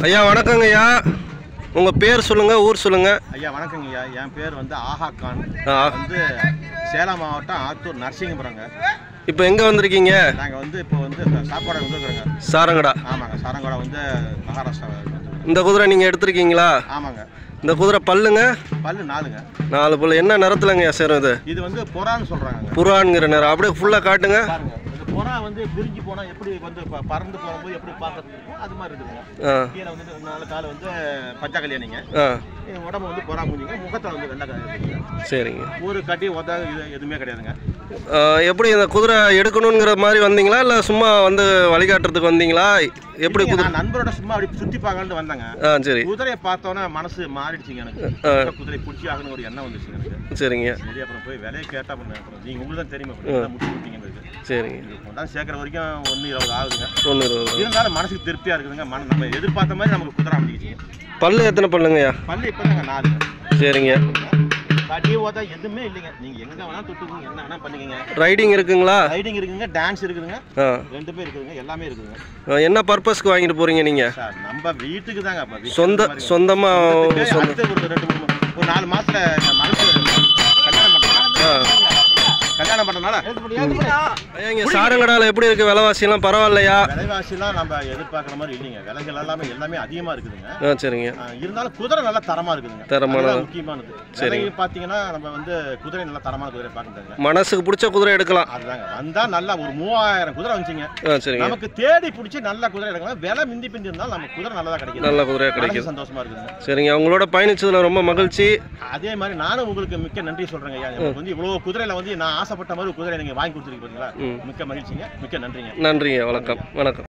ஐயா வணக்கங்க ஐயா உங்கள் பேர் சொல்லுங்கள் ஊர் சொல்லுங்கள் ஐயா வணக்கங்க ஐயா என் பேர் வந்து ஆஹா கான் ஆ வந்து சேலம் மாவட்டம் ஆத்தூர் நரசிங்கபுரங்க இப்போ எங்கே வந்திருக்கீங்க நாங்கள் வந்து இப்போ வந்து சாப்பாடு வந்துருக்குறோங்க சாரங்கடா ஆமாங்க சாரங்கோடா வந்து மகாராஷ்டிரா வந்துருக்குறோங்க. இந்த குதிரை நீங்கள் எடுத்திருக்கீங்களா ஆமாங்க இந்த குதிரை பல்லுங்க பல்லு நாலுங்க நாலு பல்லு என்ன நிறத்துலங்க சேரும் இது இது வந்து புறான்னு சொல்கிறாங்க புறான்ங்கிற நிறம் அப்படியே ஃபுல்லாக காட்டுங்க பாருங்க இந்த புறா வந்து பிரிஞ்சு போனால் எப்படி வந்து ப- பறந்து போகும்போது எப்படி பார்க்கறது இருக்கும் அது மாதிரி இருக்குதுங்க ஆ கீழே வந்து நாலு கால் வந்து பச்சை கல்யாணிங்க ஆ உடம்பு வந்து புறா மூஞ்சிங்க முகத்தில் வந்து வெள்ளை கால் இருக்குங்க சரிங்க ஒரு கட்டி உத இது எதுவுமே கிடையாதுங்க ஆ, எப்படி இந்த குதிரை எடுக்கணுங்கிற மாதிரி வந்தீங்களா இல்லை சும்மா வந்து வழிகாட்டுறதுக்கு வந்தீங்களா எப்படி இல்லைங்க, குதிரை நான் நண்பரோட சும்மா அப்படி சுற்றி பார்க்கலான்ட்டு வந்தேங்க ஆ சரி குதிரையை பார்த்தோன்னே மனசு மாறிடுச்சுங்க எனக்கு ஆ. இந்த குதிரை பிடிச்சி ஆகணும் ஒரு எண்ணம் வந்துச்சுங்க எனக்கு சரிங்க சரி அப்புறம் போய் விலையை கேட்டா அப்புறம் அப்புறம் நீங்கள் உங்களுக்கு தான் தெரியுமா அப்புறம் எல்லாம் முடிச்சு கொடுத்தீங்க எனக்கு சரிங்க இது கொண்டாந்து சேர்க்குற வரைக்கும் ஒன்று இருபது ஆகுதுங்க ஒன்று இருபது இருந்தாலும் மனசுக்கு திருப்தியாக இருக்குதுங்க மன நம்ம எதிர்பார்த்த மாதிரி நமக்கு குதிரை அமைச்சிக்கிச்சு பல்லு எத்தனை பல்லுங்கய்யா பல்லு இப்போ தாங்க நாலுங்க சரிங்க கட்டி ஓதா எதுவுமே இல்லைங்க நீங்கள் எங்கே வேணால் தொட்டுக்குங்க என்ன வேணால் பண்ணிக்கங்க ரைடிங் இருக்குங்களா ரைடிங் இருக்குதுங்க டான்ஸ் இருக்குதுங்க ஆ ரெண்டு பேர் இருக்குதுங்க எல்லாமே இருக்குதுங்க ஆ, என்ன பர்பஸ்க்கு வாங்கிட்டு போகிறீங்க நீங்கள் சார் நம்ம வீட்டுக்கு தாங்க அப்போ வீட்டுக்கு சொந்த மாதிரிங்க. சொந்தமாக சொந்தத்துக்கு சொந்த அடுத்து ஒரு ரெண்டு மூணு மா- ஒரு நாலு மாசத்துல என் மனசு கல்யாணம் பண்ணேன் ஆ கல்யாணம் பண்ணனால ஐயா இங்கே சாரங்கடாவில் எப்படி இருக்குது விலைவாசிலாம் பரவாயில்லையா விலைவாசிலாம் நம்ம எதிர்பார்க்குற மாதிரி இல்லைங்க விலைகள் எல்லாமே எல்லாமே அதிகமா இருக்குதுங்க ஆ சரிங்க ஆ, இருந்தாலும் குதிரை நல்லா தரமா இருக்குதுங்க தரமானது. அதுதான் முக்கியமானது சரிங்க. விலை பார்த்தீங்கன்னா நம்ம வந்து குதிரை நல்லா தரமான குதிரை பார்க்கணுங்க மனசுக்கு பிடிச்ச குதிரை எடுக்கலாம் அதுதாங்க வந்தா நல்லா ஒரு மூவாயிரம் குதிரை வந்துச்சுங்க ஆ சரிங்க நமக்கு தேடி பிடிச்சி நல்ல குதிரை எடுக்கலாம் விலை மிந்தி பிந்தி இருந்தாலும் நமக்கு குதிரை நல்லதா கிடைக்குது நல்ல குதிரையாக மனசு கிடைக்குது சந்தோஷமா இருக்குதுங்க சரிங்க உங்களோட பயணிச்சதுல ரொம்ப மகிழ்ச்சி அதே மாதிரி நானும் உங்களுக்கு மிக்க நன்றி சொல்றேங்க ஐயா எனக்கு வந்து இவ்வளவு குதிரையில வந்து நான் ஆசைப்பட்ட மாதிரி ஒரு குதிரை நீங்க வாங்கி கொடுத்துருக்கீங்க பாத்தீங்களா ம் மிக்க மகிழ்ச்சிங்க மிக்க நன்றிங்க நன்றிங்க வணக்கம் வணக்கம்